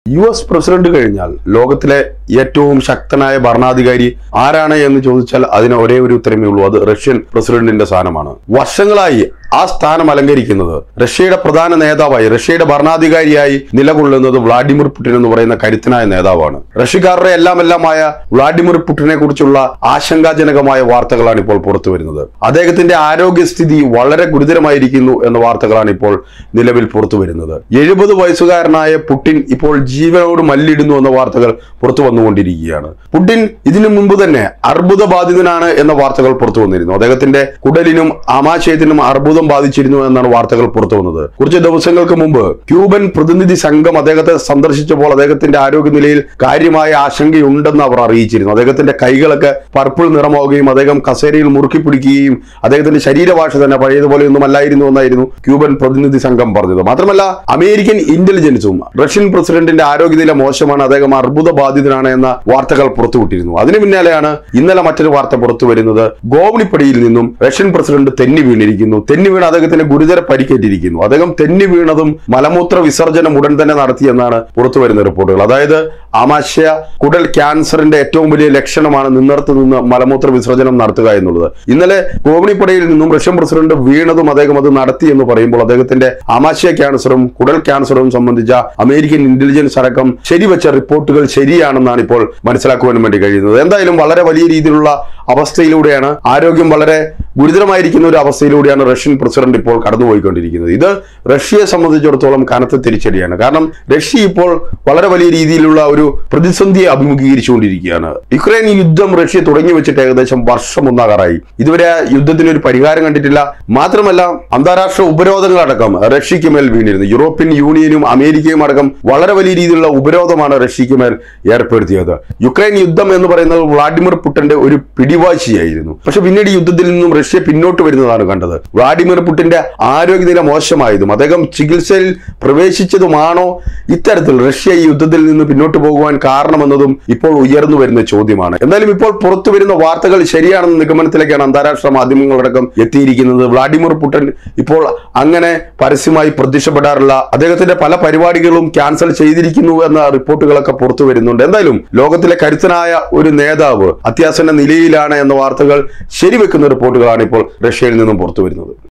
U S president കഴിഞ്ഞാൽ ലോകത്തിലെ ഏറ്റവും ശക്തനായ ഭരണാധികാരി ആരാണ് എന്ന് ചോദിച്ചാൽ അതിന് ഒരേ ഒരു ഉത്തരമേ ഉള്ളൂ അത് റഷ്യൻ പ്രസിഡന്റിന്റെ സ്ഥാനമാണ് വർഷങ്ങളായി ആ സ്ഥാനം അലങ്കരിക്കുന്നത് റഷ്യയുടെ പ്രധാന നേതാവായി റഷ്യയുടെ ഭരണാധികാരിയായി നിലകൊള്ളുന്നത് വ്ളാഡിമിർ പുടിൻ എന്ന് പറയുന്ന കരുത്തനായ നേതാവാണ് റഷ്യക്കാരുടെ എല്ലാം എല്ലാമായ വ്ളാഡിമിർ പുടിനെ കുറിച്ചുള്ള ആശങ്കാജനകമായ വാർത്തകളാണ് ഇപ്പോൾ പുറത്തു വരുന്നത് അദ്ദേഹത്തിന്റെ ആരോഗ്യസ്ഥിതി വളരെ ഗുരുതരമായിരിക്കുന്നു എന്ന വാർത്തകളാണ് ഇപ്പോൾ നിലവിൽ പുറത്തു വരുന്നത് എഴുപത് വയസ്സുകാരനായ പുടിൻ ഇപ്പോൾ ജീവനോട് മല്ലിടുന്നു എന്ന വാർത്തകൾ പുറത്തു വന്നുകൊണ്ടിരിക്കുകയാണ് പുടിൻ ഇതിനു മുമ്പ് തന്നെ അർബുദ ബാധിതനാണ് എന്ന വാർത്തകൾ പുറത്തു വന്നിരുന്നു അദ്ദേഹത്തിന്റെ കുടലിനും ആമാശയത്തിനും അർബുദം ബാധിച്ചിരുന്നു എന്നാണ് വാർത്തകൾ പുറത്തു വന്നത് കുറച്ച് ദിവസങ്ങൾക്ക് മുമ്പ് ക്യൂബൻ പ്രതിനിധി സംഘം അദ്ദേഹത്തെ സന്ദർശിച്ചപ്പോൾ അദ്ദേഹത്തിന്റെ ആരോഗ്യനിലയിൽ കാര്യമായ ആശങ്കയുണ്ടെന്ന് അവർ അറിയിച്ചിരുന്നു അദ്ദേഹത്തിന്റെ കൈകളൊക്കെ പർപ്പിൾ നിറമാവുകയും അദ്ദേഹം കസേരയിൽ മുറുക്കി പിടിക്കുകയും അദ്ദേഹത്തിന്റെ ശരീരഭാഷ തന്നെ പഴയതുപോലെ ഒന്നും അല്ലായിരുന്നു എന്നായിരുന്നു ക്യൂബൻ പ്രതിനിധി സംഘം പറഞ്ഞത് മാത്രമല്ല അമേരിക്കൻ ഇന്റലിജൻസും റഷ്യൻ പ്രസിഡന്റിന്റെ ആരോഗ്യനില മോശമാണ് അദ്ദേഹം അർബുദ ബാധിതനാണ് എന്ന വാർത്തകൾ പുറത്തുവിട്ടിരുന്നു അതിന് പിന്നാലെയാണ് ഇന്നലെ മറ്റൊരു വാർത്ത പുറത്തു വരുന്നത് ഗോവണിപ്പടിയിൽ നിന്നും റഷ്യൻ പ്രസിഡന്റ് തെന്നി വീണിരിക്കുന്നു തെന്നി വീണ് അദ്ദേഹത്തിന് ഗുരുതര പരിക്കേറ്റിരിക്കുന്നു അദ്ദേഹം തെന്നി വീണതും മലമൂത്ര വിസർജനം ഉടൻ തന്നെ നടത്തിയെന്നാണ് പുറത്തു വരുന്ന റിപ്പോർട്ടുകൾ അതായത് ആമാശയ കുടൽ ക്യാൻസറിന്റെ ഏറ്റവും വലിയ ലക്ഷണമാണ് നിന്നിടത്ത് നിന്ന് മലമൂത്ര വിസർജനം നടത്തുക എന്നുള്ളത് ഇന്നലെ ഗോവണിപ്പടയിൽ നിന്നും റഷ്യൻ പ്രസിഡന്റ് വീണതും അദ്ദേഹം അത് നടത്തി എന്ന് പറയുമ്പോൾ അദ്ദേഹത്തിന്റെ ആമാശയ ക്യാൻസറും കുടൽ ക്യാൻസറും സംബന്ധിച്ച അമേരിക്കൻ ഇന്റലിജൻസ് അടക്കം ശരിവെച്ച റിപ്പോർട്ടുകൾ ശരിയാണെന്നാണ് ഇപ്പോൾ മനസ്സിലാക്കുവാൻ വേണ്ടി കഴിയുന്നത് എന്തായാലും വളരെ വലിയ രീതിയിലുള്ള അവസ്ഥയിലൂടെയാണ് ആരോഗ്യം വളരെ ഗുരുതരമായിരിക്കുന്ന ഒരു അവസ്ഥയിലൂടെയാണ് റഷ്യൻ പ്രസിഡന്റ് ഇപ്പോൾ കടന്നുപോയിക്കൊണ്ടിരിക്കുന്നത് ഇത് റഷ്യയെ സംബന്ധിച്ചിടത്തോളം കനത്ത തിരിച്ചടിയാണ് കാരണം റഷ്യ ഇപ്പോൾ വളരെ വലിയ രീതിയിലുള്ള ഒരു പ്രതിസന്ധിയെ അഭിമുഖീകരിച്ചുകൊണ്ടിരിക്കുകയാണ് യുക്രൈൻ യുദ്ധം റഷ്യ തുടങ്ങി വെച്ചിട്ട് ഏകദേശം വർഷം ഒന്നാകാറായി ഇതുവരെ ആ യുദ്ധത്തിന് ഒരു പരിഹാരം കണ്ടിട്ടില്ല മാത്രമല്ല അന്താരാഷ്ട്ര ഉപരോധങ്ങളടക്കം റഷ്യക്ക് മേൽ വീണിരുന്നു യൂറോപ്യൻ യൂണിയനും അമേരിക്കയും അടക്കം വളരെ വലിയ രീതിയിലുള്ള ഉപരോധമാണ് റഷ്യക്ക് മേൽ ഏർപ്പെടുത്തിയത് യുക്രൈൻ യുദ്ധം എന്ന് പറയുന്നത് വ്ളാഡിമിർ പുട്ടിന്റെ ഒരു പിടിവാശിയായിരുന്നു പക്ഷെ പിന്നീട് ഈ യുദ്ധത്തിൽ നിന്നും റഷ്യ പിന്നോട്ട് വരുന്നതാണ് കണ്ടത് വ്ളാഡിമിർ പുട്ടിന്റെ ആരോഗ്യനില മോശമായതും അദ്ദേഹം ചികിത്സയിൽ പ്രവേശിച്ചതുമാണോ ഇത്തരത്തിൽ റഷ്യ ഈ യുദ്ധത്തിൽ നിന്ന് പിന്നോട്ട് പോകുവാൻ കാരണമെന്നതും ഇപ്പോൾ ഉയർന്നു വരുന്ന ചോദ്യമാണ് എന്തായാലും ഇപ്പോൾ പുറത്തു വരുന്ന വാർത്തകൾ ശരിയാണെന്ന നിഗമനത്തിലേക്കാണ് അന്താരാഷ്ട്ര മാധ്യമങ്ങളടക്കം എത്തിയിരിക്കുന്നത് വ്ളാഡിമിർ പുടിൻ ഇപ്പോൾ അങ്ങനെ പരസ്യമായി പ്രത്യക്ഷപ്പെടാറില്ല അദ്ദേഹത്തിന്റെ പല പരിപാടികളും ക്യാൻസൽ ചെയ്തിരിക്കുന്നു എന്ന റിപ്പോർട്ടുകളൊക്കെ പുറത്തു വരുന്നുണ്ട് എന്തായാലും ലോകത്തിലെ കരുത്തനായ ഒരു നേതാവ് അത്യാസന്ന നിലയിലാണ് എന്ന വാർത്തകൾ ശരിവെക്കുന്ന റിപ്പോർട്ടുകളാണ് ഇപ്പോൾ റഷ്യയിൽ നിന്നും പുറത്തു വരുന്നത്